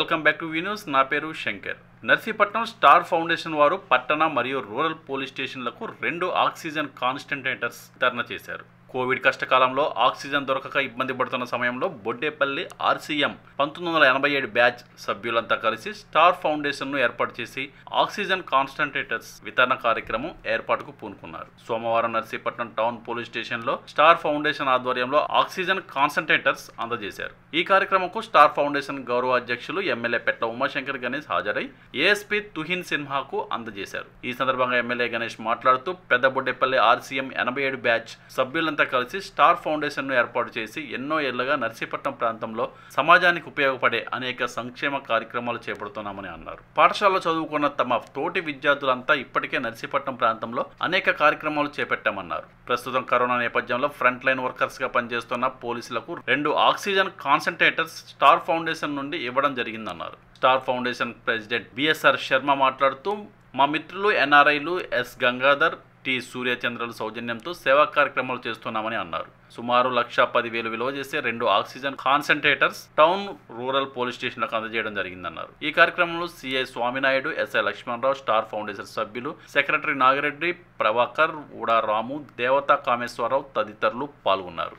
welcome back to news నా పేరు Shankar Narsipatnam star foundation వారు పట్టణ మరియు రూరల్ పోలీస్ స్టేషన్లకు రెండు ఆక్సిజన్ కాన్స్టంటేటర్స్ వితరణ చేశారు కోవిడ్ కష్టకాలంలో ఆక్సిజన్ దొరకక ఇబ్బంది పడుతున్న సమయంలో బొడ్డేపల్లి ఆర్సీఎం పంతొమ్మిది వందల ఎనభై ఏడు బ్యాచ్ సభ్యులంతా కలిసి స్టార్ ఫౌండేషన్ను ఏర్పాటు చేసి ఆక్సిజన్ కాన్స్టంటేటర్స్ వితరణ కార్యక్రమం ఏర్పాటుకు పూనుకున్నారు సోమవారం నర్సీపట్నం టౌన్ పోలీస్ స్టేషన్లో స్టార్ ఫౌండేషన్ ఆధ్వర్యంలో ఆక్సిజన్ కాన్సంట్రేటర్స్ అందజేశారు ఈ కార్యక్రమంకు స్టార్ ఫౌండేషన్ గౌరవ అధ్యక్షులు ఎమ్మెల్యే పెట్ట ఉమాశంకర్ గణేష్ హాజరై ఏఎస్పీ తుహిన్ సిన్హాకు అందజేశారు ఈ సందర్భంగా ఎమ్మెల్యే గణేష్ మాట్లాడుతూ పెద్దబొడ్డేపల్లి ఆర్సీఎం ఎనభై ఏడు బ్యాచ్ సభ్యులంతా కలిసి స్టార్ ఫౌండేషన్ ను ఏర్పాటు చేసి ఎన్నో ఏళ్లుగా నర్సీపట్నం ప్రాంతంలో సమాజానికి ఉపయోగపడే అనేక సంక్షేమ కార్యక్రమాలు చేపడుతున్నామని అన్నారు పాఠశాలలో చదువుకున్న తమ తోటి విద్యార్థులంతా ఇప్పటికే నర్సీపట్నం ప్రాంతంలో అనేక కార్యక్రమాలు చేపట్టామన్నారు ప్రస్తుతం కరోనా నేపథ్యంలో ఫ్రంట్ లైన్ వర్కర్స్ గా పనిచేస్తున్న పోలీసులకు రెండు ఆక్సిజన్ కాన్సన్ట్రేటర్స్ స్టార్ ఫౌండేషన్ నుండి ఇవ్వడం జరిగిందన్నారు star foundation president BSR Sharma మాట్లాడుతూ మా మిత్రులు ఎన్ఆర్ఐలు ఎస్ గంగాధర్ టి సూర్యచంద్రుల సౌజన్యంతో సేవా కార్యక్రమాలు చేస్తున్నామని అన్నారు సుమారు లక్ష పదివేలు విలువ చేసే రెండు oxygen concentrators town rural police స్టేషన్లకు అందజేయడం జరిగిందన్నారు ఈ కార్యక్రమంలో CI Swaminaidu SI Lakshmanarao star foundation సభ్యులు సెక్రటరీ నాగిరెడ్డి ప్రభాకర్ ఉడా రాము దేవతా కామేశ్వరరావు తదితరులు పాల్గొన్నారు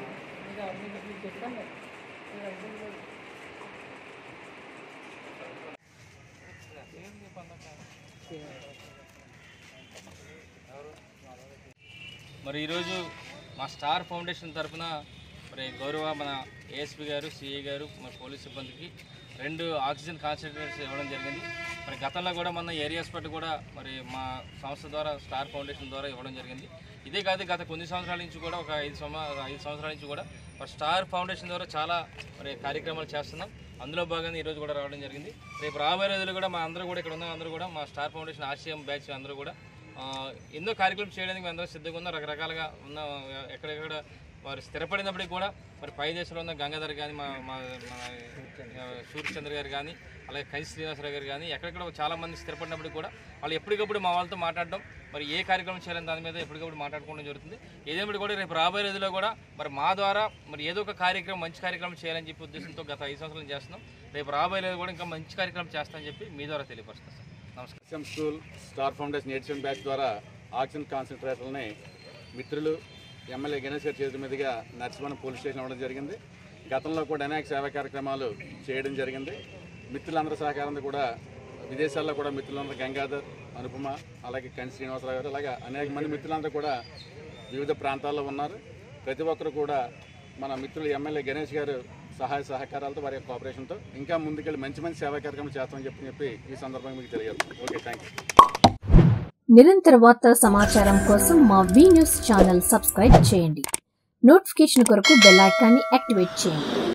మరి ఈరోజు మా స్టార్ ఫౌండేషన్ తరఫున మరి గౌరవ మన ఏఎస్పీ గారు సిఐ గారు మన పోలీస్ సిబ్బందికి రెండు ఆక్సిజన్ కాన్సన్ట్రేటర్స్ ఇవ్వడం జరిగింది మరి గతంలో కూడా మన ఏరియా హాస్పిటల్ కూడా మరి మా సంస్థ ద్వారా స్టార్ ఫౌండేషన్ ద్వారా ఇవ్వడం జరిగింది ఇదే కాదు గత కొన్ని సంవత్సరాల నుంచి కూడా ఒక ఐదు సంవ ఐదు సంవత్సరాల నుంచి కూడా మరి స్టార్ ఫౌండేషన్ ద్వారా చాలా మరి కార్యక్రమాలు చేస్తున్నాం అందులో భాగంగా ఈరోజు కూడా రావడం జరిగింది రేపు రాబోయే రోజులు కూడా మా అందరూ కూడా ఇక్కడ ఉన్న అందరూ కూడా మా స్టార్ ఫౌండేషన్ ఆర్సీఎం బ్యాచ్ అందరూ కూడా ఆ, ఎన్నో కార్యక్రమం చేయడానికి మేము అందరం సిద్ధంగా ఉన్నాం రకరకాలుగా ఉన్న ఎక్కడెక్కడ వారు స్థిరపడినప్పటికీ కూడా మరి పై దేశంలో ఉన్న గంగాధర్ కానీ మా మా మా, ఆ, సూర్యచంద్ర గారు కానీ అలాగే కై శ్రీనివాసరావు గారు కానీ ఎక్కడెక్కడ చాలా మంది స్థిరపడినప్పటికీ కూడా వాళ్ళు ఎప్పటికప్పుడు మా వాళ్ళతో మాట్లాడడం మరి ఏ కార్యక్రమం చేయాలని దాని మీద ఎప్పటికప్పుడు మాట్లాడుకోవడం జరుగుతుంది ఏదేమిటి కూడా రేపు రాబోయే రోజుల్లో కూడా మరి మా ద్వారా మరి ఏదో ఒక కార్యక్రమం మంచి కార్యక్రమం చేయాలని చెప్పి ఉద్దేశంతో గత ఐదు సంవత్సరాలు చేస్తున్నాం రేపు రాబోయే రోజు కూడా ఇంకా మంచి కార్యక్రమం చేస్తామని చెప్పి మీ ద్వారా తెలియపరుస్తాం సార్ నమస్కారం SM school star foundation edition batch ద్వారా ఆక్సిజన్ కాన్సన్ట్రేటర్ని మిత్రులు ఎమ్మెల్యే గణేష్ గారి చేతుల మీదుగా నర్సివరం పోలీస్ స్టేషన్ ఇవ్వడం జరిగింది గతంలో కూడా అనేక సేవా కార్యక్రమాలు చేయడం జరిగింది మిత్రులందరి సహకారంతో కూడా విదేశాల్లో కూడా మిత్రులందరూ గంగాధర్ అనుపమ అలాగే కంచి శ్రీనివాసరావు గారు అలాగే అనేక మంది మిత్రులందరూ కూడా వివిధ ప్రాంతాల్లో ఉన్నారు ప్రతి ఒక్కరు కూడా మన మిత్రులు ఎమ్మెల్యే గణేష్ గారు సహాయ సహకారాలతో వారి యొక్క కోఆపరేషన్తో ఇంకా ముందుకెళ్ళి మంచి మంచి సేవా కార్యక్రమాలు చేస్తామని చెప్పి చెప్పి ఈ సందర్భంగా మీకు తెలియజేస్తాం ఓకే థ్యాంక్ యూ నిరంతర వార్తా సమాచారం కోసం మా వి న్యూస్ ఛానల్ సబ్స్క్రైబ్ చేయండి నోటిఫికేషన్ కొరకు బెల్ ఐకాన్ని యాక్టివేట్ చేయండి